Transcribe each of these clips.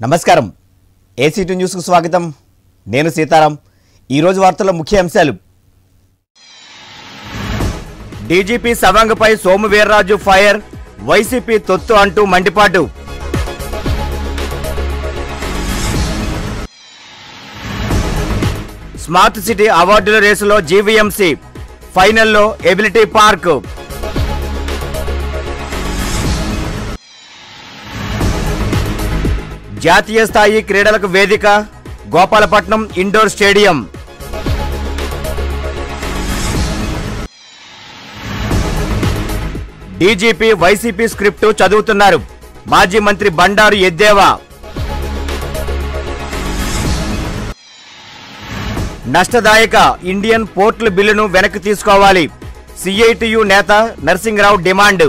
నమస్కారం ఏసీటీ న్యూస్కు స్వాగతం నేను సీతారాం ఈరోజు వార్తల్లో ముఖ్య అంశాలు డీజీపీ సవాంగ్పై సోము వీర్రాజు ఫైర్ వైసీపీ తొత్తు అంటూ మండిపాటు స్మార్ట్ సిటీ అవార్డుల రేసులో జీవీఎంసీ ఫైనల్లో ఎబిలిటీ పార్క్ జాతీయ స్థాయి క్రీడలకు వేదిక Gopalapatnam indoor stadium DGP YCP script చదువుతున్నారు మాజీ మంత్రి బండారు ఎద్దేవా నష్టదాయక ఇండియన్ పోర్టుల బిల్లును వెనక్కి తీసుకోవాలి సిఐటియు నేత నరసింహరావు డిమాండ్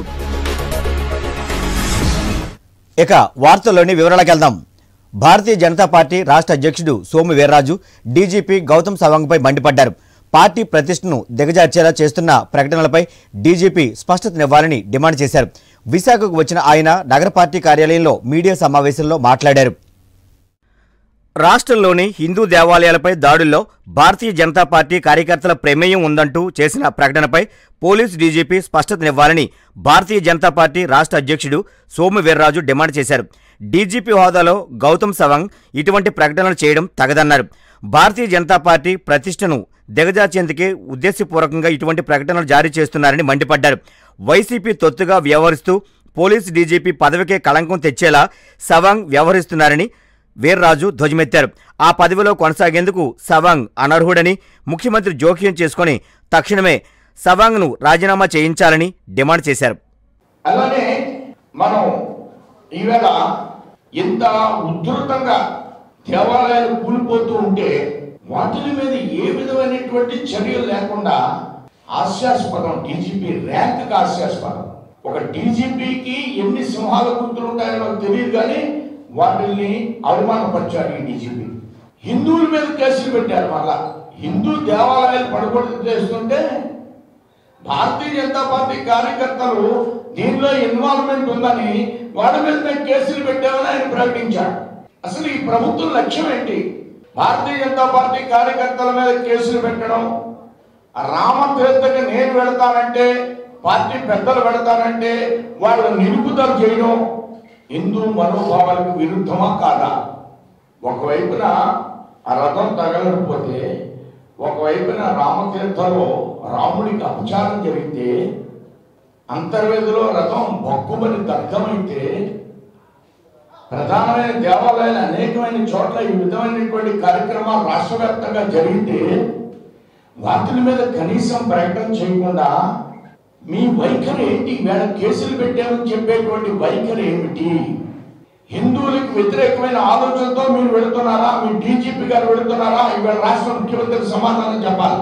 ఇక వార్తల్లోని వివరాలకు వెళ్దాం భారతీయ జనతా పార్టీ రాష్ట్ర అధ్యక్షుడు సోము వీర్రాజు డీజీపీ గౌతమ్ సవాంగ్పై మండిపడ్డారు పార్టీ ప్రతిష్టను దిగజార్చేలా చేస్తున్న ప్రకటనలపై డీజీపీ స్పష్టతనివ్వాలని డిమాండ్ చేశారు విశాఖకు వచ్చిన ఆయన నగర పార్టీ కార్యాలయంలో మీడియా సమావేశంలో మాట్లాడారు రాష్ట్రంలోని హిందూ దేవాలయాలపై దాడుల్లో భారతీయ జనతా పార్టీ కార్యకర్తల ప్రమేయం ఉందంటూ చేసిన ప్రకటనపై పోలీస్ డీజీపీ స్పష్టతనివ్వాలని భారతీయ జనతా పార్టీ రాష్ట్ర అధ్యక్షుడు సోము వీర్రాజు డిమాండ్ చేశారు డీజీపీ హోదాలో గౌతమ్ సవాంగ్ ఇటువంటి ప్రకటనలు చేయడం తగదన్నారు భారతీయ జనతా పార్టీ ప్రతిష్టను దిగజార్చేందుకే ఉద్దేశపూర్వకంగా ఇటువంటి ప్రకటనలు జారీ చేస్తున్నారని మండిపడ్డారు వైసీపీ తొత్తుగా వ్యవహరిస్తూ పోలీస్ డీజీపీ పదవికే కళంకం తెచ్చేలా సవాంగ్ వ్యవహరిస్తున్నారని వీర్రాజు ధ్వజమెత్తారు ఆ పదవిలో కొనసాగేందుకు సవాంగ్ అనర్హుడని ముఖ్యమంత్రి జోక్యం చేసుకొని తక్షణమే సవాంగ్ను రాజీనామా చేయించాలని డిమాండ్ చేశారు అలానే మనం ఈవేళ ఇంత ఉధృతంగా దేవాలయాలు కూలిపోతూ ఉంటే వాటి మీద ఏ విధమైనటువంటి చర్యలు లేకుండా హాస్యాస్పదం డీజీపీ ర్యాంక్ హాస్యాస్పదం ఒక డీజీపీకి ఎన్ని సింహాల గుర్తులు ఉంటాయో నాకు తెలియదు కానీ వాటిల్ని అవమానపరిచారు ఈ డీజీపీ హిందువుల మీద కేసులు పెట్టారు మళ్ళా హిందూ దేవాలయాలు పడగొట్టు చేస్తుంటే భారతీయ జనతా పార్టీ కార్యకర్తలు దీనిలో ఇన్వాల్వ్మెంట్ ఉందని వాళ్ళ మీద మేము కేసులు పెట్టామని ఆయన ప్రకటించాడు అసలు ఈ ప్రభుత్వం లక్ష్యం ఏంటి భారతీయ జనతా పార్టీ కార్యకర్తల మీద కేసులు పెట్టడం రామతీర్థకి నేను వెళతానంటే పార్టీ పెద్దలు వెళతానంటే వాళ్ళు నిలుపుదల చేయడం హిందూ మనోభావాలకు విరుద్ధమా కాదా ఒకవైపున ఆ రథం తగలకపోతే ఒకవైపున రామతీర్థలో రాముడికి అపచారం జరిగితే అంతర్వేదిలో రథం బొక్కుమని దగ్ధమైతే ప్రధానమైన దేవాలయాలు అనేకమైన చోట్ల ఈ విధమైనటువంటి కార్యక్రమాలు రాష్ట్ర వ్యాప్తంగా జరిగితే వాటి మీద కనీసం ప్రకటన చేయకుండా మీ వైఖరి ఏంటి వేళ కేసులు పెట్టామని చెప్పేటువంటి వైఖరి ఏమిటి హిందువులకు వ్యతిరేకమైన ఆలోచనతో మీరు వెళుతున్నారా మీ డీజీపీ గారు వెళుతున్నారా ఇవాళ రాష్ట్ర ముఖ్యమంత్రికి సమాధానం చెప్పాలి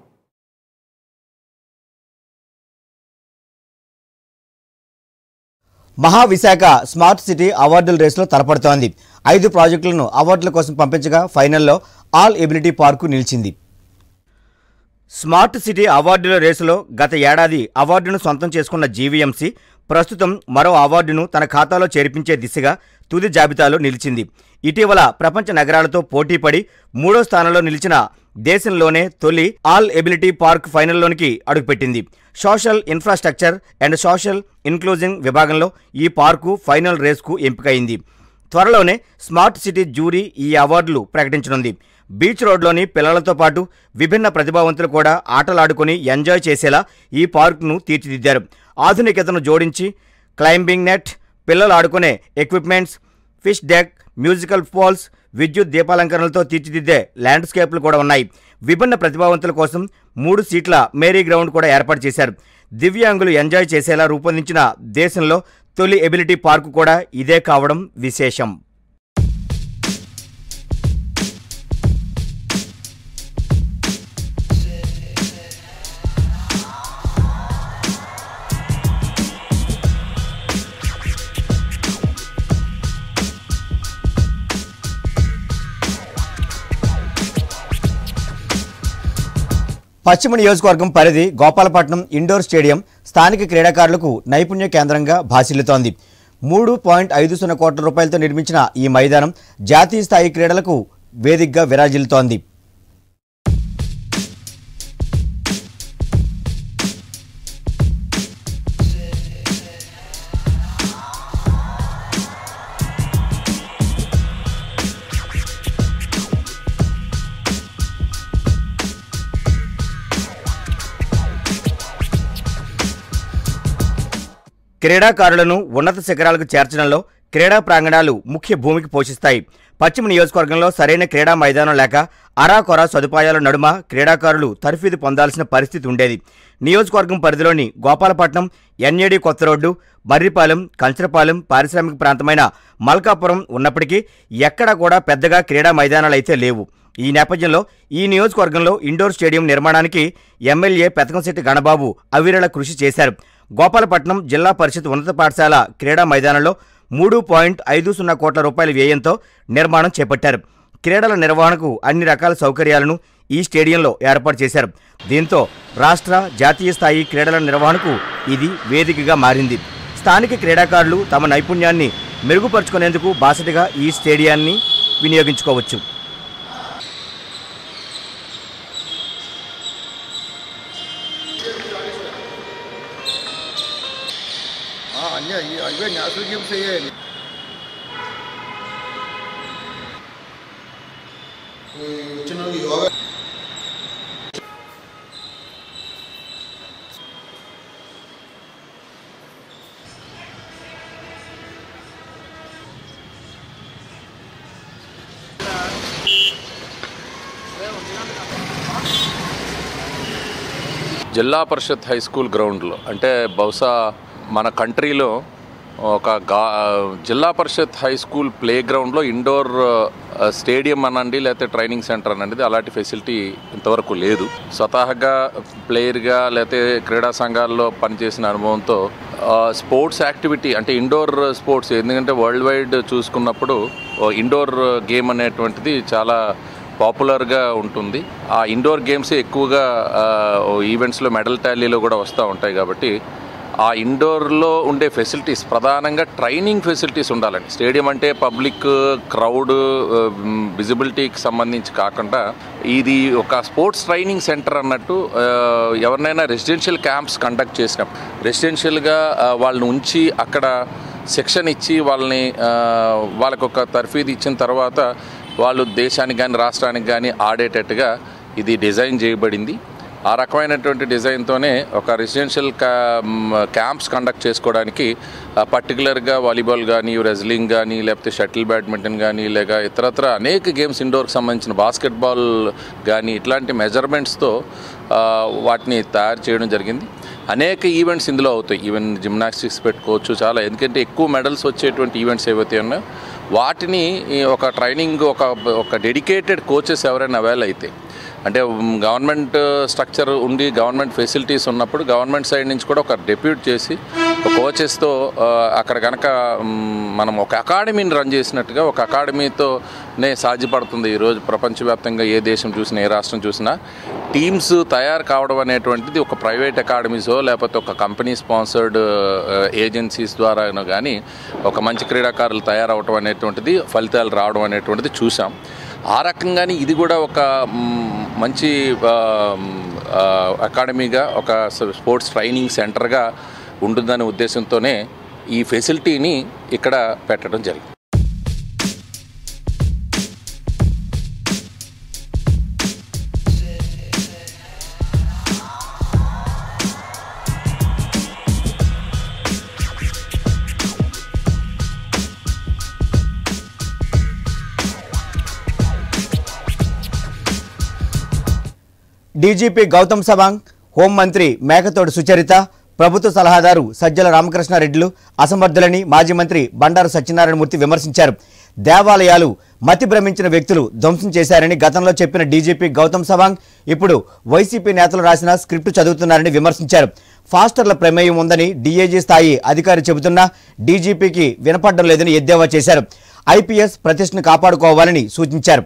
మహావిశాఖ స్మార్ట్ సిటీ అవార్డుల రేసులో తలపడుతోంది ఐదు ప్రాజెక్టులను అవార్డుల కోసం పంపించగా ఫైనల్లో ఆల్ ఎబిలిటీ పార్కు నిలిచింది స్మార్ట్ సిటీ అవార్డుల రేసులో గత ఏడాది అవార్డును సొంతం చేసుకున్న జీవీఎంసీ ప్రస్తుతం మరో అవార్డును తన ఖాతాలో చేర్పించే దిశగా తుది జాబితాలో నిలిచింది ఇటీవల ప్రపంచ నగరాలతో పోటీపడి మూడో స్థానంలో నిలిచిన దేశంలోనే తొలి ఆల్ ఎబిలిటీ పార్క్ ఫైనల్లోనికి అడుగుపెట్టింది social infrastructure and social including విభాగంలో ఈ పార్కు ఫైనల్ రేస్కు ఎంపికైంది త్వరలోనే స్మార్ట్ సిటీ జ్యూరీ ఈ అవార్డులు ప్రకటించనుంది బీచ్ రోడ్లోని పిల్లలతో పాటు విభిన్న ప్రతిభావంతులు కూడా ఆటలాడుకొని ఎంజాయ్ చేసేలా ఈ పార్కును తీర్చిదిద్దారు ఆధునికతను జోడించి క్లైంబింగ్ నెట్ పిల్లలు ఆడుకునే equipments fish deck musical falls విద్యుత్ దీపాలంకరణలతో తీర్చిదిద్దే ల్యాండ్స్కేప్లు కూడా ఉన్నాయి విభిన్న ప్రతిభావంతుల కోసం మూడు సీట్ల మేరీ గ్రౌండ్ కూడా ఏర్పాటు చేశారు దివ్యాంగులు ఎంజాయ్ చేసేలా రూపొందించిన దేశంలో తొలి ఎబిలిటీ పార్కు కూడా ఇదే కావడం విశేషం పశ్చిమ నియోజకవర్గం పరిధి గోపాలపట్నం ఇండోర్ స్టేడియం స్థానిక క్రీడాకారులకు నైపుణ్య కేంద్రంగా భాసిల్లుతోంది మూడు పాయింట్ ఐదు సున్నా కోట్ల రూపాయలతో నిర్మించిన ఈ మైదానం జాతీయ స్థాయి క్రీడలకు వేదికగా విరాజిల్లుతోంది క్రీడాకారులను ఉన్నత శిఖరాలకు చేర్చడంలో క్రీడా ప్రాంగణాలు ముఖ్య భూమికి పోషిస్తాయి పశ్చిమ నియోజకవర్గంలో సరైన క్రీడా మైదానం లేక అరాకొరా సదుపాయాల నడుమ క్రీడాకారులు తర్ఫీదు పొందాల్సిన పరిస్థితి ఉండేది నియోజకవర్గం పరిధిలోని గోపాలపట్నం ఎన్ఏడి కొత్త రోడ్డు మర్రిపాలెం కంచరపాలెం పారిశ్రామిక ప్రాంతమైన మల్కాపురం ఉన్నప్పటికీ ఎక్కడా కూడా పెద్దగా క్రీడా మైదానాలు అయితే లేవు ఈ నేపథ్యంలో ఈ నియోజకవర్గంలో ఇండోర్ స్టేడియం నిర్మాణానికి ఎమ్మెల్యే పెతకంశెట్టి గణబాబు అవిరళ కృషి చేశారు గోపాలపట్నం జిల్లా పరిషత్ ఉన్నత పాఠశాల క్రీడా మైదానంలో మూడు పాయింట్ ఐదు సున్నా కోట్ల రూపాయల వ్యయంతో నిర్మాణం చేపట్టారు క్రీడల నిర్వహణకు అన్ని రకాల సౌకర్యాలను ఈ స్టేడియంలో ఏర్పాటు చేశారు దీంతో రాష్ట్ర జాతీయ స్థాయి క్రీడల నిర్వహణకు ఇది వేదికగా మారింది స్థానిక క్రీడాకారులు తమ నైపుణ్యాన్ని మెరుగుపరుచుకునేందుకు బాసటగా ఈ స్టేడియాన్ని వినియోగించుకోవచ్చు ఆ, అన్నీ అయ్యి అవే నేషనల్ గేమ్స్ అయ్యాయి వచ్చిన యోగా జిల్లా పరిషత్ హై స్కూల్ గ్రౌండ్లో అంటే బహుశా మన కంట్రీలో ఒక గా Zilla Parishad high school play గ్రౌండ్లో ఇండోర్ ఆ, స్టేడియం అనండి లేకపోతే ట్రైనింగ్ సెంటర్ అనండి అలాంటి ఫెసిలిటీ ఇంతవరకు లేదు స్వతహాగా ప్లేయర్గా లేకపోతే క్రీడా సంఘాల్లో పనిచేసిన అనుభవంతో ఆ, స్పోర్ట్స్ యాక్టివిటీ అంటే ఇండోర్ స్పోర్ట్స్ ఎందుకంటే వరల్డ్ వైడ్ చూసుకున్నప్పుడు ఓ ఇండోర్ గేమ్ అనేటువంటిది చాలా పాపులర్గా ఉంటుంది ఆ ఇండోర్ గేమ్స్ ఎక్కువగా ఆ, ఓ ఈవెంట్స్లో మెడల్ టాలీలో కూడా వస్తూ ఉంటాయి కాబట్టి ఆ ఇండోర్లో ఉండే ఫెసిలిటీస్ ప్రధానంగా ట్రైనింగ్ ఫెసిలిటీస్ ఉండాలండి స్టేడియం అంటే పబ్లిక్ క్రౌడ్ విజిబిలిటీకి సంబంధించి కాకుండా ఇది ఒక స్పోర్ట్స్ ట్రైనింగ్ సెంటర్ అన్నట్టు ఆ, ఎవరినైనా రెసిడెన్షియల్ క్యాంప్స్ కండక్ట్ చేసినప్పుడు రెసిడెన్షియల్గా వాళ్ళని ఉంచి అక్కడ శిక్షణ ఇచ్చి వాళ్ళని ఆ, వాళ్ళకు ఒక తర్ఫీదు ఇచ్చిన తర్వాత వాళ్ళు దేశానికి కానీ రాష్ట్రానికి కానీ ఆడేటట్టుగా ఇది డిజైన్ చేయబడింది ఆ రకమైనటువంటి డిజైన్తోనే ఒక రెసిడెన్షియల్ క్యాంప్స్ కండక్ట్ చేసుకోవడానికి పర్టికులర్గా వాలీబాల్ కానీ రెజ్లింగ్ కానీ లేకపోతే షటిల్ బ్యాడ్మింటన్ కానీ లేక ఇతరత్ర అనేక గేమ్స్ ఇండోర్కి సంబంధించిన బాస్కెట్బాల్ కానీ ఇట్లాంటి మెజర్మెంట్స్తో వాటిని తయారు చేయడం జరిగింది అనేక ఈవెంట్స్ ఇందులో అవుతాయి ఈవెన్ జిమ్నాస్టిక్స్ పెట్టుకోవచ్చు చాలా ఎందుకంటే ఎక్కువ మెడల్స్ వచ్చేటువంటి ఈవెంట్స్ ఏవైతే ఉన్నాయో వాటిని ఈ ఒక ట్రైనింగ్ ఒక ఒక డెడికేటెడ్ కోచెస్ ఎవరైనా అవైల్ అయితే అంటే గవర్నమెంట్ స్ట్రక్చర్ ఉండి గవర్నమెంట్ ఫెసిలిటీస్ ఉన్నప్పుడు గవర్నమెంట్ సైడ్ నుంచి కూడా ఒక డెప్యూట్ చేసి ఒక కోచెస్తో అక్కడ కనుక మ్, మనం ఒక అకాడమీని రన్ చేసినట్టుగా ఒక అకాడమీతోనే సాధ్యపడుతుంది ఈరోజు ప్రపంచవ్యాప్తంగా ఏ దేశం చూసినా ఏ రాష్ట్రం చూసినా టీమ్స్ తయారు కావడం అనేటువంటిది ఒక ప్రైవేట్ అకాడమీసో లేకపోతే ఒక కంపెనీ స్పాన్సర్డ్ ఏజెన్సీస్ ద్వారా కానీ ఒక మంచి క్రీడాకారులు తయారవడం అనేటువంటిది ఫలితాలు రావడం అనేటువంటిది చూసాం ఆ రకంగానే ఇది కూడా ఒక మ్, మంచి ఆ, ఆ, అకాడమీగా ఒక స- స్పోర్ట్స్ ట్రైనింగ్ సెంటర్గా ఉంటుందనే ఉద్దేశంతోనే ఈ ఫెసిలిటీని ఇక్కడ పెట్టడం జరిగింది డీజీపీ గౌతమ్ సవాంగ్ హోంమంత్రి మేకతోడు సుచరిత ప్రభుత్వ సలహాదారు సజ్జల రామకృష్ణారెడ్డిలు అసమర్థులని మాజీ మంత్రి బండారు సత్యనారాయణమూర్తి విమర్శించారు దేవాలయాలు మతి భ్రమించిన వ్యక్తులు ధ్వంసం చేశారని గతంలో చెప్పిన డీజీపీ గౌతమ్ సవాంగ్ ఇప్పుడు వైసీపీ నేతలు రాసిన స్క్రిప్ట్ చదువుతున్నారని విమర్శించారు ఫాస్టర్ల ప్రమేయం ఉందని డీఏజీ స్థాయి అధికారి చెబుతున్నా డీజీపీకి వినపడడం లేదని ఎద్దేవా చేశారు ఐపీఎస్ ప్రతిష్టను కాపాడుకోవాలని సూచించారు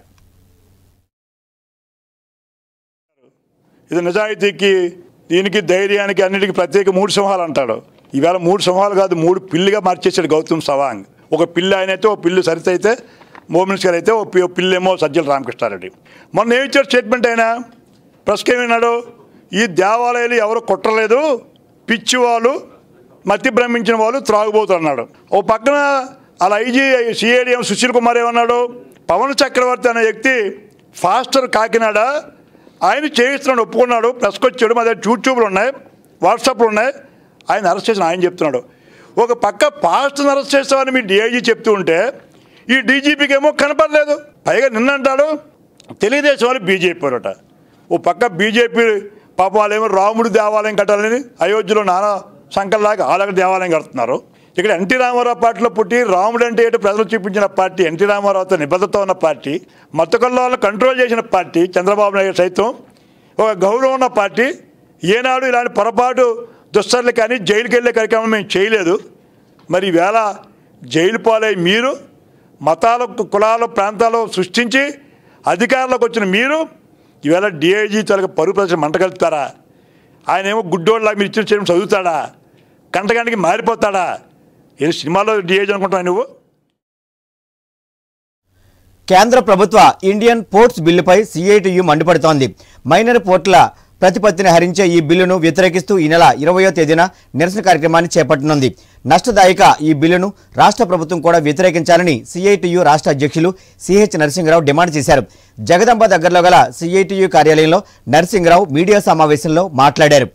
ఇది నిజాయితీకి దీనికి ధైర్యానికి అన్నిటికీ ప్రత్యేక మూడు సింహాలు అంటాడు ఈవేళ మూడు సింహాలు కాదు మూడు పిల్లిగా మార్చేశాడు గౌతమ్ సవాంగ్ ఒక పిల్లి ఆయన అయితే ఒక పిల్లి సరిత అయితే మోమిన్స్ గారు అయితే ఒక పి- ఒక పిల్లేమో సజ్జల రామకృష్ణారెడ్డి మొన్న ఏమి ఇచ్చాడు స్టేట్మెంట్ ఆయన ప్రెస్కి ఏమన్నాడు ఈ దేవాలయాలు ఎవరు కొట్టలేదు పిచ్చి వాళ్ళు మతి భ్రమించిన వాళ్ళు త్రాగుబోతు అన్నాడు ఓ పక్కన అలా ఐజీ సిఐడిఎం సుశీల్ కుమార్ ఏమన్నాడు పవన్ చక్రవర్తి అనే వ్యక్తి ఫాస్టర్ కాకినాడ ఆయన చేయిస్తున్నాడు ఒప్పుకున్నాడు ప్రెస్కి వచ్చాడు మా దగ్గర యూట్యూబ్లు ఉన్నాయి వాట్సాప్లు ఉన్నాయి ఆయన అరెస్ట్ చేసిన ఆయన చెప్తున్నాడు ఒక పక్క పాస్టర్ని అరెస్ట్ చేస్తామని మీ డిఐజీ చెప్తూ ఉంటే ఈ డీజీపీకి ఏమో కనపడలేదు పైగా నిన్న అంటాడు తెలుగుదేశం వాళ్ళు బీజేపీ వారట ఓ పక్క బీజేపీ పాప వాళ్ళేమో రాముడు దేవాలయం కట్టాలని అయోధ్యలో నానా సంకల్లాగా ఆలక దేవాలయం కడుతున్నారు ఇక్కడ ఎన్టీ రామారావు పార్టీలో పుట్టి రాముడు అంటే ఏంటో ప్రజలు చూపించిన పార్టీ ఎన్టీ రామారావుతో నిబద్ధత ఉన్న పార్టీ మత్తకొల్లాలను కంట్రోల్ చేసిన పార్టీ చంద్రబాబు నాయుడు సైతం ఒక గౌరవం ఉన్న పార్టీ ఏనాడు ఇలాంటి పొరపాటు దుస్తర్లు కానీ జైలుకి వెళ్ళే కార్యక్రమం మేము చేయలేదు మరి ఈవేళ జైలు పాలై మీరు మతాల కులాల ప్రాంతాలు సృష్టించి అధికారంలోకి వచ్చిన మీరు ఈవేళ డిఐజీ తలకి పరుగు ప్రదర్శన మంట కలుపుతారా ఆయన ఏమో గుడ్డోళ్ళ మీరు ఇచ్చిన చేయడం చదువుతాడా గంటగంటకి మారిపోతాడా ఏదో సినిమాలో డిఐజీ అనుకుంటున్నావు నువ్వు కేంద్ర ప్రభుత్వ ఇండియన్ పోర్ట్స్ బిల్లుపై సిఐటియు మండిపడుతోంది మైనర్ పోర్టుల ప్రతిపత్తిని హరించే ఈ బిల్లును వ్యతిరేకిస్తూ ఈ నెల ఇరవయో తేదీన నిరసన కార్యక్రమాన్ని చేపట్టనుంది నష్టదాయక ఈ బిల్లును రాష్ట్ర ప్రభుత్వం కూడా వ్యతిరేకించాలని సిఐటియు రాష్ట్ర అధ్యక్షులు సిహెచ్ నరసింహరావు డిమాండ్ చేశారు జగదంబ దగ్గరలో గల సిఐటియు కార్యాలయంలో నరసింహరావు మీడియా సమావేశంలో మాట్లాడారు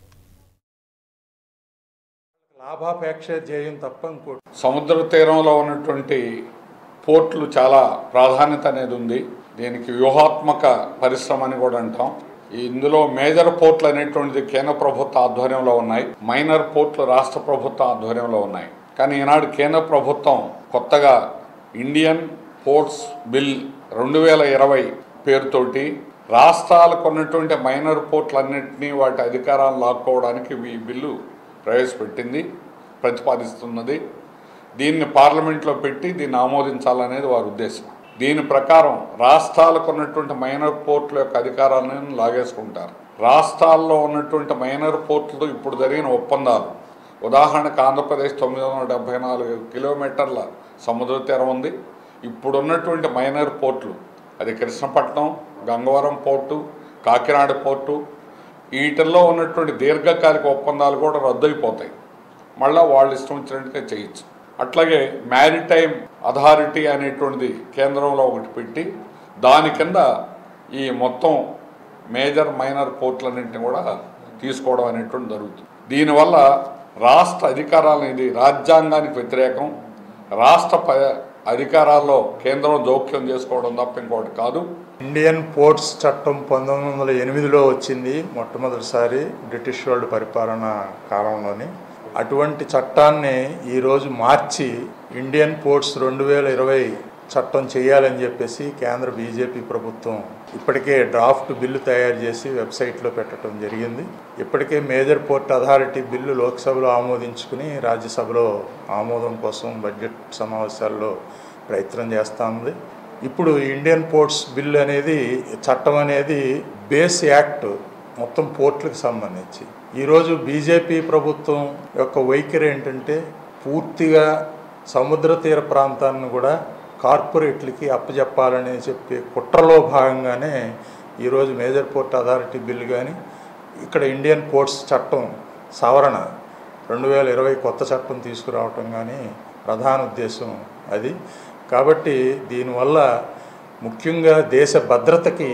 లాభాపేక్ష ధ్యేయం తప్ప ఇంకోటి సముద్ర తీరంలో ఉన్నటువంటి పోర్ట్లు చాలా ప్రాధాన్యత అనేది ఉంది దీనికి వ్యూహాత్మక పరిశ్రమ అని కూడా అంటాం ఈ ఇందులో మేజర్ పోర్ట్లు అనేటువంటిది కేంద్ర ప్రభుత్వ ఆధ్వర్యంలో ఉన్నాయి మైనర్ పోర్ట్లు రాష్ట్ర ప్రభుత్వ ఆధ్వర్యంలో ఉన్నాయి కానీ ఈనాడు కేంద్ర ప్రభుత్వం కొత్తగా ఇండియన్ పోర్ట్స్ బిల్ రెండు వేల ఇరవై పేరుతోటి రాష్ట్రాలకు ఉన్నటువంటి మైనర్ పోర్ట్లన్నింటినీ వాటి అధికారాలను లాక్కోవడానికి ఈ బిల్లు ప్రవేశపెట్టింది ప్రతిపాదిస్తున్నది దీన్ని పార్లమెంట్లో పెట్టి దీన్ని ఆమోదించాలనేది వారి ఉద్దేశం దీని ప్రకారం రాష్ట్రాలకు ఉన్నటువంటి మైనర్ పోర్టుల యొక్క అధికారాలను లాగేసుకుంటారు రాష్ట్రాల్లో ఉన్నటువంటి మైనర్ పోర్టులు ఇప్పుడు జరిగిన ఒప్పందాలు ఉదాహరణకు ఆంధ్రప్రదేశ్ తొమ్మిది వందల డెబ్బై నాలుగు కిలోమీటర్ల సముద్ర తీరం ఉంది ఇప్పుడున్నటువంటి మైనర్ పోర్టులు అది కృష్ణపట్నం గంగవరం పోర్టు కాకినాడ పోర్టు వీటిల్లో ఉన్నటువంటి దీర్ఘకాలిక ఒప్పందాలు కూడా రద్దయిపోతాయి మళ్ళీ వాళ్ళు ఇష్టం వచ్చినట్టుగా చేయొచ్చు అట్లాగే మ్యారిటైమ్ అథారిటీ అనేటువంటిది కేంద్రంలో ఒకటి పెట్టి దాని కింద ఈ మొత్తం మేజర్ మైనర్ పోర్టులన్నింటినీ కూడా తీసుకోవడం అనేటువంటి జరుగుతుంది దీనివల్ల రాష్ట్ర అధికారాలను ఇది రాజ్యాంగానికి వ్యతిరేకం రాష్ట్ర ప అధికారాల్లో కేంద్రం జోక్యం చేసుకోవడం తప్ప ఇంకోటి కాదు ఇండియన్ పోర్ట్స్ చట్టం పంతొమ్మిది వందల ఎనిమిదిలో వచ్చింది మొట్టమొదటిసారి బ్రిటిష్ వాళ్ళు పరిపాలన కాలంలోని అటువంటి చట్టాన్ని ఈరోజు మార్చి ఇండియన్ పోర్ట్స్ రెండు వేల ఇరవై చట్టం చేయాలని చెప్పేసి కేంద్ర బీజేపీ ప్రభుత్వం ఇప్పటికే డ్రాఫ్ట్ బిల్లు తయారు చేసి వెబ్సైట్లో పెట్టడం జరిగింది ఇప్పటికే మేజర్ పోర్ట్ అథారిటీ బిల్లు లోక్సభలో ఆమోదించుకుని రాజ్యసభలో ఆమోదం కోసం బడ్జెట్ సమావేశాల్లో ప్రయత్నం చేస్తూ ఉంది ఇప్పుడు ఇండియన్ పోర్ట్స్ బిల్ అనేది చట్టం అనేది బేస్ యాక్ట్ మొత్తం పోర్ట్లకు సంబంధించి ఈరోజు బీజేపీ ప్రభుత్వం యొక్క వైఖరి ఏంటంటే పూర్తిగా సముద్ర తీర ప్రాంతాన్ని కూడా కార్పొరేట్లకి అప్పచెప్పాలని చెప్పి కుట్రలో భాగంగానే ఈరోజు మేజర్ పోర్ట్ అథారిటీ బిల్ కానీ ఇక్కడ ఇండియన్ పోర్ట్స్ చట్టం సవరణ రెండు వేల ఇరవై కొత్త చట్టం తీసుకురావటం కానీ ప్రధాన ఉద్దేశం అది కాబట్టి దీనివల్ల ముఖ్యంగా దేశ భద్రతకి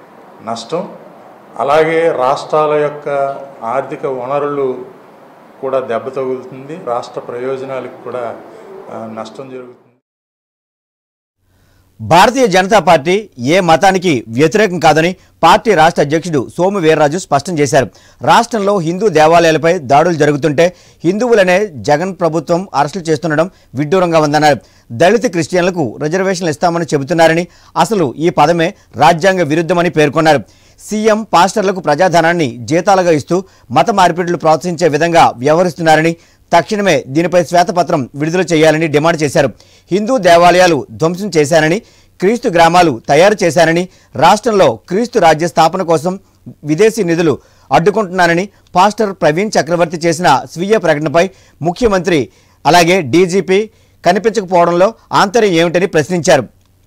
నష్టం అలాగే రాష్ట్రాల యొక్క ఆర్థిక వనరులు కూడా దెబ్బ తగులుతుంది రాష్ట్ర ప్రయోజనాలకు కూడా ఆ, నష్టం జరుగుతుంది భారతీయ జనతా పార్టీ ఏ మతానికి వ్యతిరేకం కాదని పార్టీ రాష్ట్ర అధ్యక్షుడు సోము వీర్రాజు స్పష్టం చేశారు రాష్ట్రంలో హిందూ దేవాలయాలపై దాడులు జరుగుతుంటే హిందువులనే జగన్ ప్రభుత్వం అరెస్టులు చేస్తుండడం విడ్డూరంగా ఉందన్నారు దళిత క్రిస్టియన్లకు రిజర్వేషన్లు ఇస్తామని చెబుతున్నారని అసలు ఈ పదమే రాజ్యాంగ విరుద్ధమని పేర్కొన్నారు సీఎం పాస్టర్లకు ప్రజాధనాన్ని జీతాలుగా ఇస్తూ మత మార్పిడులు ప్రోత్సహించే విధంగా వ్యవహరిస్తున్నారని తక్షణమే దీనిపై శ్వేతపత్రం విడుదల చేయాలని డిమాండ్ చేశారు హిందూ దేవాలయాలు ధ్వంసం చేశారని క్రీస్తు గ్రామాలు తయారు చేశారని రాష్ట్రంలో క్రీస్తు రాజ్య స్థాపన కోసం విదేశీ నిధులు అడ్డుకుంటున్నానని పాస్టర్ ప్రవీణ్ చక్రవర్తి చేసిన స్వీయ ప్రకటనపై ముఖ్యమంత్రి అలాగే డీజీపీ కనిపించకపోవడంలో ఆంతర్యం ఏమిటని ప్రశ్నించారు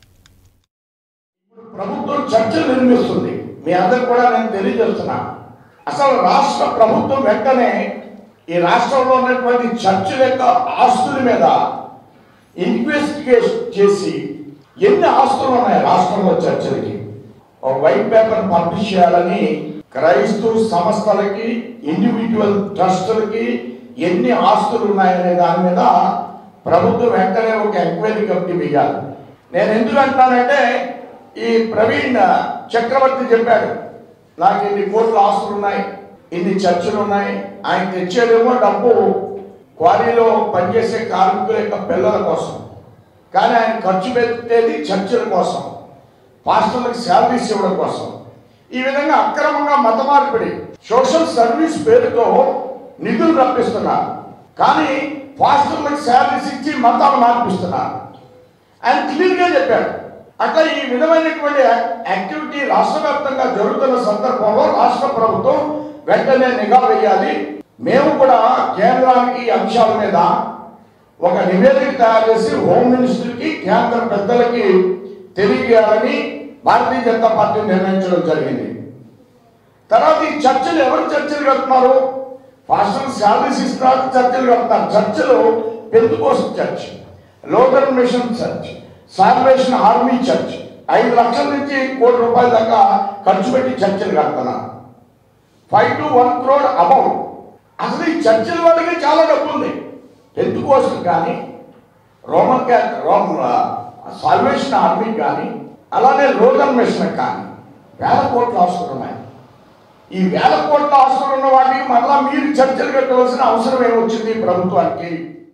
ప్రభుత్వం చర్చలు నిర్మిస్తుంది మీ అందరికి కూడా నేను తెలియజేస్తున్నా అసలు రాష్ట్ర ప్రభుత్వం వెంటనే ఈ రాష్ట్రంలో ఉన్నటువంటి చర్చిల యొక్క ఆస్తుల మీద ఇన్వెస్టిగేషన్ చేసి ఎన్ని ఆస్తులు ఉన్నాయి రాష్ట్రంలో చర్చలకి ఒక వైట్ పేపర్ పబ్లిష్ చేయాలని క్రైస్తవ సంస్థలకి ఇండివిజువల్ ట్రస్టులకి ఎన్ని ఆస్తులు ఉన్నాయనే దాని మీద ప్రభుత్వం వెంటనే ఒక ఎంక్వైరీ కమిటీ వేయాలి నేను ఎందుకు అంటానంటే ఈ ప్రవీణ్ చక్రవర్తి చెప్పాడు నాకు ఇన్ని కోట్ల ఆస్తులు ఉన్నాయి ఇన్ని చర్చలు ఉన్నాయి ఆయన తెచ్చేదేమో డబ్బు క్వారీలో పనిచేసే కార్మికుల యొక్క పిల్లల కోసం కానీ ఆయన ఖర్చు పెట్టేది చర్చల కోసం పాస్టర్లకు శాలరీస్ ఇవ్వడం కోసం ఈ విధంగా అక్రమంగా మత మార్పిడి సోషల్ సర్వీస్ పేరుతో నిధులు రప్పిస్తున్నారు కానీ పాస్టర్లకు శాలరీస్ ఇచ్చి మతాలు మార్పిస్తున్నారు ఆయన క్లియర్గా చెప్పాడు అట్లా ఈ విధమైనటువంటి యాక్టివిటీ రాష్ట్ర వ్యాప్తంగా జరుగుతున్న సందర్భంలో రాష్ట్ర ప్రభుత్వం వెంటనే నిఘా వేయాలి మేము కూడా కేంద్రానికి ఈ అంశాల మీద ఒక నివేదిక తయారు చేసి హోమ్ మినిస్టర్కి కేంద్ర పెద్దలకి తెలియజేయాలని భారతీయ జనతా పార్టీ నిర్ణయించడం జరిగింది తర్వాత ఈ చర్చలు ఎవరు చర్చలు కడుతున్నారు పాస్టర్ శాలరీస్ ఇస్తున్నారు చర్చలు కడుతున్నారు చర్చలు పెందుకోసం church local mission church Salvation Army church ఐదు లక్షల నుంచి కోటి రూపాయల దాకా ఖర్చు పెట్టి చర్చలు కడుతున్నారు five to one crore amount అసలు ఈ చర్చల వాళ్ళకి చాలా డబ్బు ఉంది ఎందుకోసం కానీ రోమన్ క్యాథ రోమ్ సాల్వేషన్ ఆర్మీ కానీ అలానే లోకల్ మిషన్ కానీ వేల కోట్ల ఆస్తులు ఉన్నాయి ఈ వేల కోట్ల ఆస్తులు ఉన్న వాటికి మరలా మీరు చర్చలు కట్టవలసిన అవసరం ఏమొచ్చింది ఈ ప్రభుత్వానికి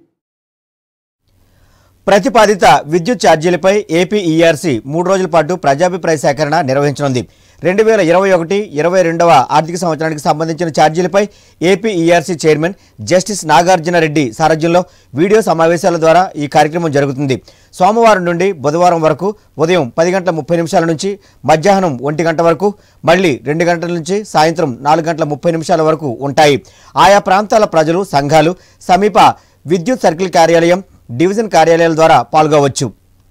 ప్రతిపాదిత విద్యుత్ ఛార్జీలపై ఏపీ ఈఆర్సీ మూడు రోజుల పాటు ప్రజాభిప్రాయ సేకరణ నిర్వహించనుంది రెండు వేల ఇరవై ఒకటి ఇరవై రెండవ ఆర్థిక సంవత్సరానికి సంబంధించిన ఛార్జీలపై AP ERC chairman justice Nagarjuna Reddy సారథ్యంలో వీడియో సమావేశాల ద్వారా ఈ కార్యక్రమం జరుగుతుంది సోమవారం నుండి బుధవారం వరకు ఉదయం పది గంటల ముప్పై నిమిషాల నుంచి మధ్యాహ్నం ఒంటి గంట వరకు మళ్ళీ రెండు గంటల నుంచి సాయంత్రం నాలుగు గంటల ముప్పై నిమిషాల వరకు ఉంటాయి ఆయా ప్రాంతాల ప్రజలు సంఘాలు సమీప విద్యుత్ సర్కిల్ కార్యాలయం డివిజన్ కార్యాలయాల ద్వారా పాల్గొవచ్చు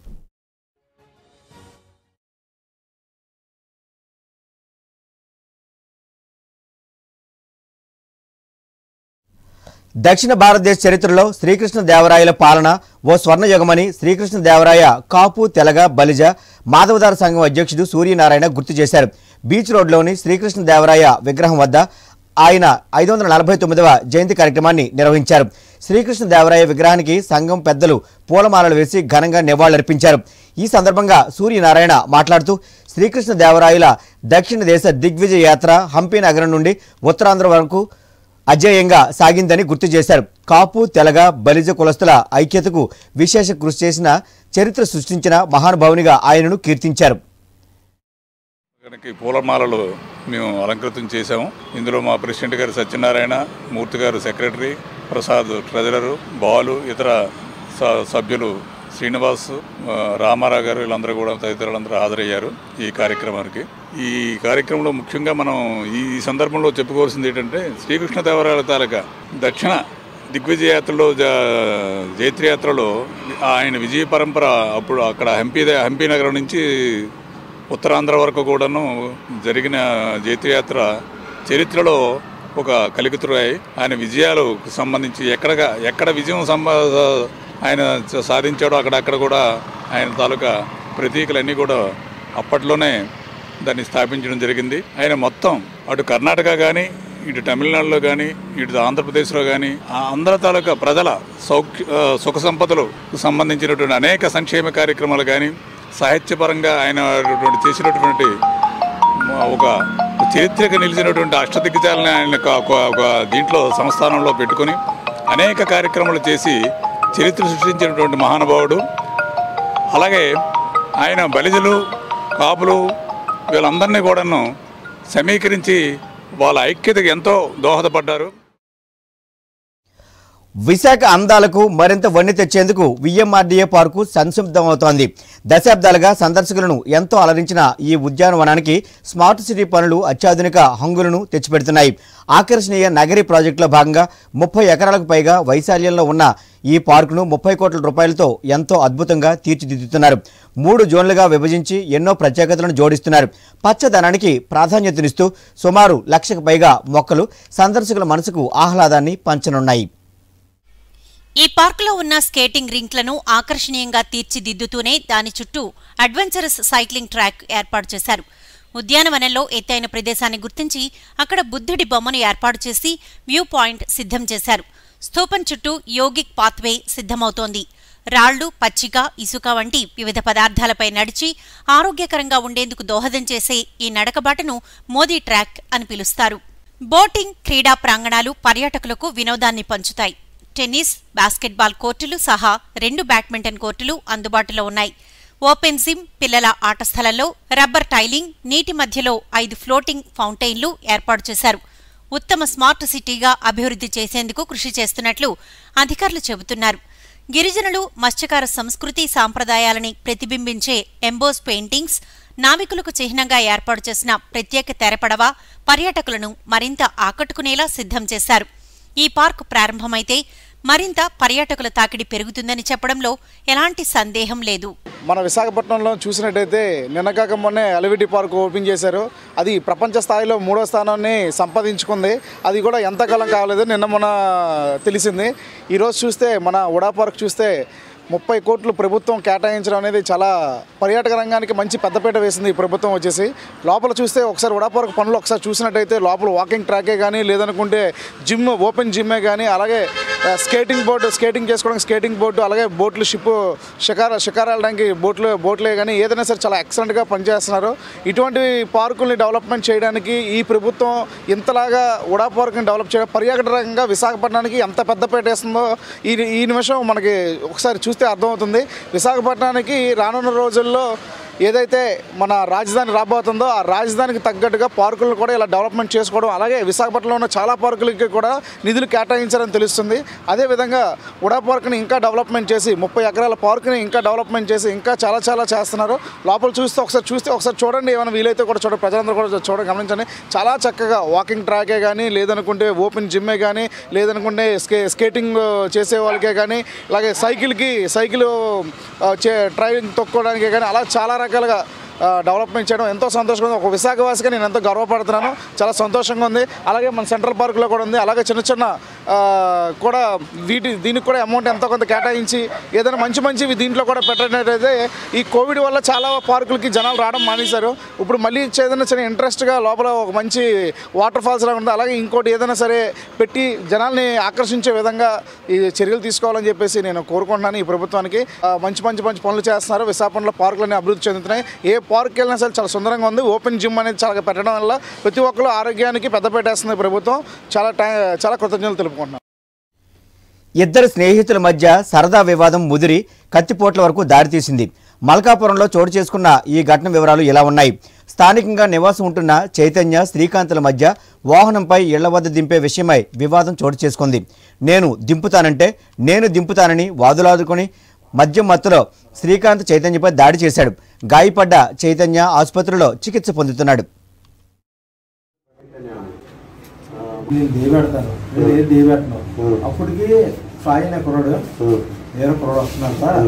దక్షిణ భారతదేశ చరిత్రలో శ్రీకృష్ణ దేవరాయల పాలన ఓ స్వర్ణయుగమని శ్రీకృష్ణ దేవరాయ కాపు తెలగ బలిజ మాధవదార సంఘం అధ్యక్షుడు సూర్యనారాయణ గుర్తు చేశారు బీచ్ రోడ్లోని శ్రీకృష్ణ దేవరాయ విగ్రహం వద్ద ఆయన ఐదు వందల నలభై తొమ్మిదవ జయంతి కార్యక్రమాన్ని నిర్వహించారు శ్రీకృష్ణ దేవరాయ విగ్రహానికి సంఘం పెద్దలు పూలమాలలు వేసి ఘనంగా నివాళులర్పించారు ఈ సందర్భంగా సూర్యనారాయణ మాట్లాడుతూ శ్రీకృష్ణ దేవరాయల దక్షిణ దేశ దిగ్విజయ యాత్ర హంపి నగరం నుండి ఉత్తరాంధ్ర వరకు అజేయంగా సాగిందని గుర్తు చేశారు కాపు తెలగ బలిజ కులస్తుల ఐక్యతకు విశేష కృషి చేసిన చరిత్ర సృష్టించిన మహానుభావునిగా ఆయనను కీర్తించారు కనుక పూలమాలలు మేము అలంకృతం చేశాము ఇందులో మా ప్రెసిడెంట్ గారు సత్యనారాయణ మూర్తి గారు సెక్రటరీ ప్రసాద్ ట్రెజరరు బాలు ఇతర స- సభ్యులు శ్రీనివాస్ ఆ, రామారావు గారు వీళ్ళందరూ కూడా తదితరులందరూ హాజరయ్యారు ఈ కార్యక్రమానికి ఈ కార్యక్రమంలో ముఖ్యంగా మనం ఈ సందర్భంలో చెప్పుకోవాల్సింది ఏంటంటే శ్రీకృష్ణదేవరాయల తాలూకా దక్షిణ దిగ్విజయ యాత్రలో జ- జైత్ర యాత్రలో ఆయన విజయ పరంపర అప్పుడు అక్కడ హంపి ద- హంపి నగరం నుంచి ఉత్తరాంధ్ర వరకు కూడాను జరిగిన జైత్రయాత్ర చరిత్రలో ఒక కలికితురాయి ఆయన విజయాలకు సంబంధించి ఎక్కడగా ఎక్కడ విజయం సంబ ఆయన స- సాధించాడో అక్కడక్కడ కూడా ఆయన తాలూకా ప్రతీకలన్నీ కూడా అప్పట్లోనే దాన్ని స్థాపించడం జరిగింది ఆయన మొత్తం అటు కర్ణాటక కానీ ఇటు తమిళనాడులో కానీ ఇటు ఆంధ్రప్రదేశ్లో కానీ ఆ అందరి తాలూకా ప్రజల సౌఖ్య ఆ, సుఖ సంపదలకు సంబంధించినటువంటి అనేక సంక్షేమ కార్యక్రమాలు కానీ సాహిత్యపరంగా ఆయన అటువంటి చేసినటువంటి ఒక చరిత్రకు నిలిచినటువంటి అష్టదిగ్గజాలని ఆయన ఒక- ఒక- ఒక దీంట్లో సంస్థానంలో పెట్టుకొని అనేక కార్యక్రమాలు చేసి చరిత్ర సృష్టించినటువంటి మహానుభావుడు అలాగే ఆయన బలిజలు కాపులు వీళ్ళందరినీ కూడాను సమీకరించి వాళ్ళ ఐక్యతకు ఎంతో దోహదపడ్డారు విశాఖ అందాలకు మరింత వన్నె తెచ్చేందుకు విఎంఆర్డీఏ పార్కు సంసిద్ధమవుతోంది దశాబ్దాలుగా సందర్శకులను ఎంతో అలరించిన ఈ ఉద్యానవనానికి స్మార్ట్ సిటీ పనులు అత్యాధునిక హంగులను తెచ్చిపెడుతున్నాయి ఆకర్షణీయ నగరీ ప్రాజెక్టులో భాగంగా ముప్పై ఎకరాలకు పైగా వైశాల్యంలో ఉన్న ఈ పార్కును ముప్పై కోట్ల రూపాయలతో ఎంతో అద్భుతంగా తీర్చిదిద్దుతున్నారు మూడు జోన్లుగా విభజించి ఎన్నో ప్రత్యేకతలను జోడిస్తున్నారు పచ్చదనానికి ప్రాధాన్యతనిస్తూ సుమారు లక్షకు పైగా మొక్కలు సందర్శకుల మనసుకు ఆహ్లాదాన్ని పంచనున్నాయి ఈ పార్కులో ఉన్న స్కేటింగ్ రింక్లను ఆకర్షణీయంగా తీర్చిదిద్దుతూనే దాని చుట్టూ అడ్వెంచరస్ సైక్లింగ్ ట్రాక్ ఏర్పాటు చేశారు ఉద్యానవనంలో ఎత్తైన ప్రదేశాన్ని గుర్తించి అక్కడ బుద్ధుడి బొమ్మను ఏర్పాటు చేసి వ్యూ పాయింట్ సిద్ధం చేశారు స్థూపం చుట్టూ యోగిక్ పాత్వే సిద్ధమవుతోంది రాళ్లు పచ్చిక ఇసుక వంటి వివిధ పదార్థాలపై నడిచి ఆరోగ్యకరంగా ఉండేందుకు దోహదం చేసే ఈ నడకబాటను మోదీ ట్రాక్ అని పిలుస్తారు బోటింగ్ క్రీడా ప్రాంగణాలు పర్యాటకులకు వినోదాన్ని పంచుతాయి టెన్నిస్ బాస్కెట్బాల్ కోర్టులు సహా రెండు బ్యాడ్మింటన్ కోర్టులు అందుబాటులో ఉన్నాయి ఓపెన్ జిమ్ పిల్లల ఆట స్థలంలో రబ్బర్ టైలింగ్ నీటి మధ్యలో ఐదు ఫ్లోటింగ్ ఫౌంటైన్లు ఏర్పాటు చేశారు ఉత్తమ స్మార్ట్ సిటీగా అభివృద్ధి చేసేందుకు కృషి చేస్తున్నట్లు అధికారులు చెబుతున్నారు గిరిజనులు మత్స్యకార సంస్కృతి సాంప్రదాయాలని ప్రతిబింబించే ఎంబోస్ పెయింటింగ్స్ నావికులకు చిహ్నంగా ఏర్పాటు చేసిన ప్రత్యేక తెరపడవ పర్యాటకులను మరింత ఆకట్టుకునేలా సిద్ధం చేశారు ఈ పార్క్ ప్రారంభమైతే మరింత పర్యాటకుల తాకిడి పెరుగుతుందని చెప్పడంలో ఎలాంటి సందేహం లేదు మన విశాఖపట్నంలో చూసినట్టయితే నిన్నగాక మొన్నే అలివిటీ పార్క్ ఓపెన్ చేశారు అది ప్రపంచ స్థాయిలో మూడో స్థానాన్ని సంపాదించుకుంది అది కూడా ఎంతకాలం కాలేదు నిన్న మొన్న తెలిసింది ఈరోజు చూస్తే మన ఉడా పార్క్ చూస్తే ముప్పై కోట్లు ప్రభుత్వం కేటాయించడం అనేది చాలా పర్యాటక రంగానికి మంచి పెద్దపీట వేసింది ఈ ప్రభుత్వం వచ్చేసి లోపల చూస్తే ఒకసారి ఉడాపార్క్ పనులు ఒకసారి చూసినట్టయితే లోపల వాకింగ్ ట్రాకే కానీ లేదనుకుంటే జిమ్ ఓపెన్ జిమ్మే కానీ అలాగే ఆ, స్కేటింగ్ బోర్డు స్కేటింగ్ చేసుకోవడానికి స్కేటింగ్ బోర్డు అలాగే బోట్లు షిప్ షికార షికారు వెళ్ళడానికి బోట్లు బోట్లే కానీ ఏదైనా సరే చాలా ఎక్సలెంట్గా పనిచేస్తున్నారు ఇటువంటి పార్కుల్ని డెవలప్మెంట్ చేయడానికి ఈ ప్రభుత్వం ఇంతలాగా ఉడా పార్క్ని డెవలప్ చేయడం పర్యాటక రంగంగా విశాఖపట్నానికి ఎంత పెద్దపేట వేస్తుందో ఈ ఈ నిమిషం మనకి ఒకసారి చూస్తే అర్థమవుతుంది విశాఖపట్నానికి రానున్న రోజుల్లో ఏదైతే మన రాజధాని రాబోతుందో ఆ రాజధానికి తగ్గట్టుగా పార్కులను కూడా ఇలా డెవలప్మెంట్ చేసుకోవడం అలాగే విశాఖపట్నంలో ఉన్న చాలా పార్కులకి కూడా నిధులు కేటాయించారని తెలుస్తుంది అదేవిధంగా ఉడా పార్క్ని ఇంకా డెవలప్మెంట్ చేసి ముప్పై ఎకరాల పార్క్ని ఇంకా డెవలప్మెంట్ చేసి ఇంకా చాలా చాలా చేస్తున్నారు లోపల చూస్తే ఒకసారి చూస్తే ఒకసారి చూడండి ఏమైనా వీలైతే కూడా చూడండి ప్రజలందరూ కూడా చూడ గమనించండి చాలా చక్కగా వాకింగ్ ట్రాకే కానీ లేదనుకుంటే ఓపెన్ జిమ్మే కానీ లేదనుకుంటే స్కే స్కేటింగ్ చేసే వాళ్ళకే కానీ అలాగే సైకిల్కి సైకిల్ ఆ, చే డ్రైవింగ్ తొక్కోవడానికి కానీ అలా చాలా రకాలుగా ఆ, డెవలప్మెంట్ చేయడం ఎంతో సంతోషంగా ఉంది ఒక విశాఖవాసిగా నేను ఎంతో గర్వపడుతున్నాను చాలా సంతోషంగా ఉంది అలాగే మన సెంట్రల్ పార్కులో కూడా ఉంది అలాగే చిన్న చిన్న ఆ, కూడా వీటి దీనికి కూడా అమౌంట్ ఎంతో కొంత కేటాయించి ఏదైనా మంచి మంచివి దీంట్లో కూడా పెట్టినట్టయితే ఈ కోవిడ్ వల్ల చాలా పార్కులకి జనాలు రావడం మానేశారు ఇప్పుడు మళ్ళీ ఏదైనా చిన్న ఇంట్రెస్ట్గా లోపల ఒక మంచి వాటర్ ఫాల్స్ లాగా ఉంది అలాగే ఇంకోటి ఏదైనా సరే పెట్టి జనాల్ని ఆకర్షించే విధంగా ఈ చర్యలు తీసుకోవాలని చెప్పేసి నేను కోరుకుంటున్నాను ఈ ప్రభుత్వానికి ఆ, మంచి మంచి మంచి పనులు చేస్తున్నారు విశాఖపట్నంలో పార్కులన్నీ అభివృద్ధి చెందుతున్నాయి ఏ పార్క్ వెళ్ళినా సరే చాలా సుందరంగా ఉంది ఓపెన్ జిమ్ అనేది చాలా పెట్టడం వల్ల ప్రతి ఒక్కరు ఆరోగ్యానికి పెద్ద పెట్టేస్తుంది ప్రభుత్వం చాలా టైం చాలా కృతజ్ఞతలు తెలుపుకుంటున్నాను ఇద్దరు స్నేహితుల మధ్య సరదా వివాదం ముదిరి కత్తిపోట్ల వరకు దారితీసింది మల్కాపురంలో చోటు చేసుకున్న ఈ ఘటన వివరాలు ఇలా ఉన్నాయి స్థానికంగా నివాసం ఉంటున్న చైతన్య శ్రీకాంత్ల మధ్య వాహనంపై ఇళ్ల వద్ద దింపే విషయమై వివాదం చోటు చేసుకుంది నేను దింపుతానంటే నేను దింపుతానని వాదులాదుకొని మద్యం మత్తులో శ్రీకాంత్ చైతన్యపై దాడి చేశాడు గాయపడ్డ చైతన్య ఆసుపత్రిలో చికిత్స పొందుతున్నాడు నేను దేవెడతాను నేను ఏది దేవెడతాను అప్పటికి సాయి అనే కుర్రాడు వేరే కుర్రాడు వస్తున్నాడు సార్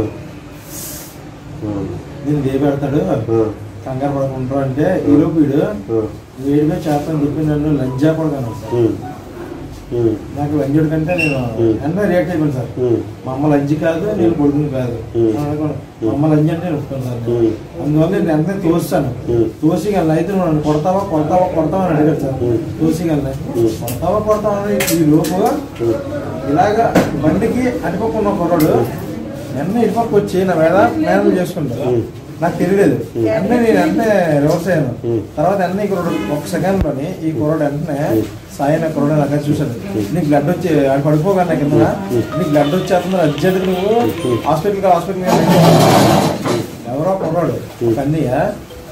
నేను దేవెడతాడు కంగారు పడకుండా అంటే ఈలోపు వీడు వేడి మీద చేస్తాను చెప్పి నన్ను లంజా పడతాను సార్ నాకు లంజుడు కంటే నేను అన్న రియాక్ట్ అయిపోయాను సార్ మా అమ్మ లంజి కాదు నేను కొడుకుని కాదు అనుకోను. మా అమ్మ లంజి అంటే నేను ఒప్పుకోను సార్ అందువల్ల నేను వెంటనే తోస్తాను తోసి వెళ్ళి అయితే నువ్వు నన్ను కొడతావా కొడతావా కొడతావా అని అడిగాడు సార్ తోసి వెళ్ళి కొడతావా కొడతావా అని ఈ లోపు ఇలాగా బండికి అటుపక్కున్న కుర్రాడు వెంటనే ఇటుపక్క వచ్చి నా మీద మేనేజ్ చేసుకుంటాను నాకు తెలియలేదు వెంటనే నేను వెంటనే రివర్స్ అయ్యాను తర్వాత వెంటనే ఈ కుర్రాడు ఒక సెకండ్ లోని ఈ కుర్రాడు వెంటనే సాయి అనే కుర్రాడు అక్కడ చూశాను నీకు బ్లడ్ వచ్చి ఆడు పడిపోగలను కింద నీకు బ్లడ్ వచ్చేస్తుంది అర్జెంట్ నువ్వు హాస్పిటల్ హాస్పిటల్ ఎవరో కుర్రాడు కన్నయ్య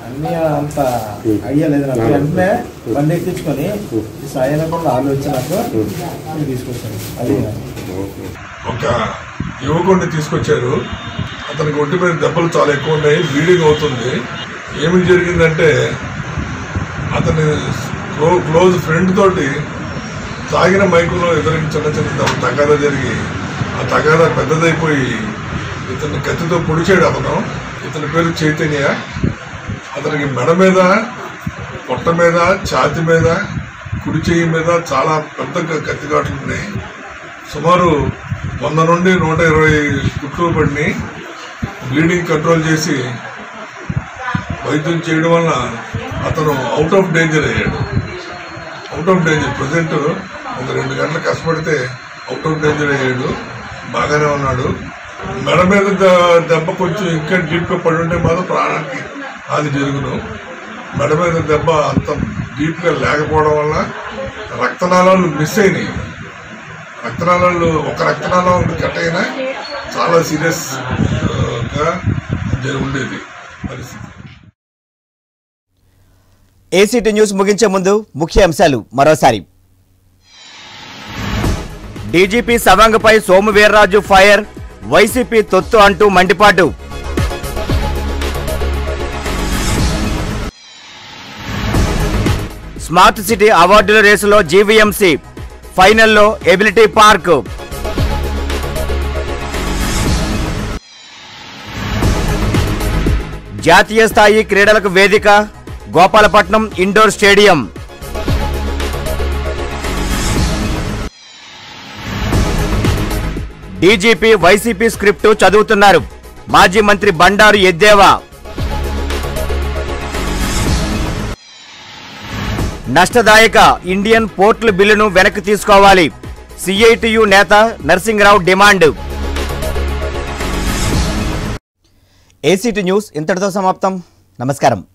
అన్ని అంత ఐడియా లేదు నాకు వెంటనే బండి ఎక్కించుకొని ఈ సాయం కూడా ఆలోచనకు నేను తీసుకొచ్చాను అది ఒక యువకుడిని తీసుకొచ్చారు అతనికి ఒంటి మీద దెబ్బలు చాలా ఎక్కువ ఉన్నాయి బ్లీడింగ్ అవుతుంది ఏమి జరిగిందంటే అతని క్లో క్లోజ్ ఫ్రెండ్ తోటి తాగిన మైకులో ఎదురికి చిన్న చిన్న దెబ్బ- తగాదా జరిగి ఆ తగాదా పెద్దదైపోయి ఇతన్ని కత్తితో పొడిచాడు అతను ఇతని పేరు చైతన్య అతనికి మెడ మీద పొట్ట మీద ఛాతి మీద కుడి చెయ్యి మీద చాలా పెద్ద కత్తిగాట్లు ఉన్నాయి సుమారు వంద నుండి నూట ఇరవై కుట్లు పడినాయి బ్లీడింగ్ కంట్రోల్ చేసి వైద్యం చేయడం వల్ల అతను అవుట్ ఆఫ్ డేంజర్ అయ్యాడు అవుట్ ఆఫ్ డేంజర్ ప్రజెంట్ ఒక రెండు గంటలు కష్టపడితే అవుట్ ఆఫ్ డేంజర్ అయ్యాడు బాగానే ఉన్నాడు మెడ మీద ద- దెబ్బ కొంచెం ఇంకా డీప్గా పడి ఉంటే మాత్రం ప్రాణానికి అది జరుగును మెడ మీద దెబ్బ అంత డీప్గా లేకపోవడం వల్ల రక్తనాళాలు మిస్ అయినాయి రక్తనాళాలు ఒక రక్తనాళం కట్ అయినా చాలా సీరియస్ గా జరి- ఉండేది పరిస్థితి ఏసీటీ న్యూస్ ముగించే ముందు ముఖ్య అంశాలు మరోసారి డీజీపీ సవాంగ్పై సోము వీర్రాజు ఫైర్ వైసీపీ తొత్తు అంటూ మండిపాటు స్మార్ట్ సిటీ అవార్డుల రేసులో జీవీఎంసీ ఫైనల్లో ఎబిలిటీ పార్క్ జాతీయ స్థాయి క్రీడలకు వేదిక Gopalapatnam indoor stadium DGP YCP script చదువుతున్నారు మాజీ మంత్రి బండారు ఎద్దేవా నష్టదాయక ఇండియన్ పోర్టుల బిల్లును వెనక్కి తీసుకోవాలి సిఐటియు నేత నరసింహరావు డిమాండ్ ఏసీటీ న్యూస్ ఇంతటితో సమాప్తం నమస్కారం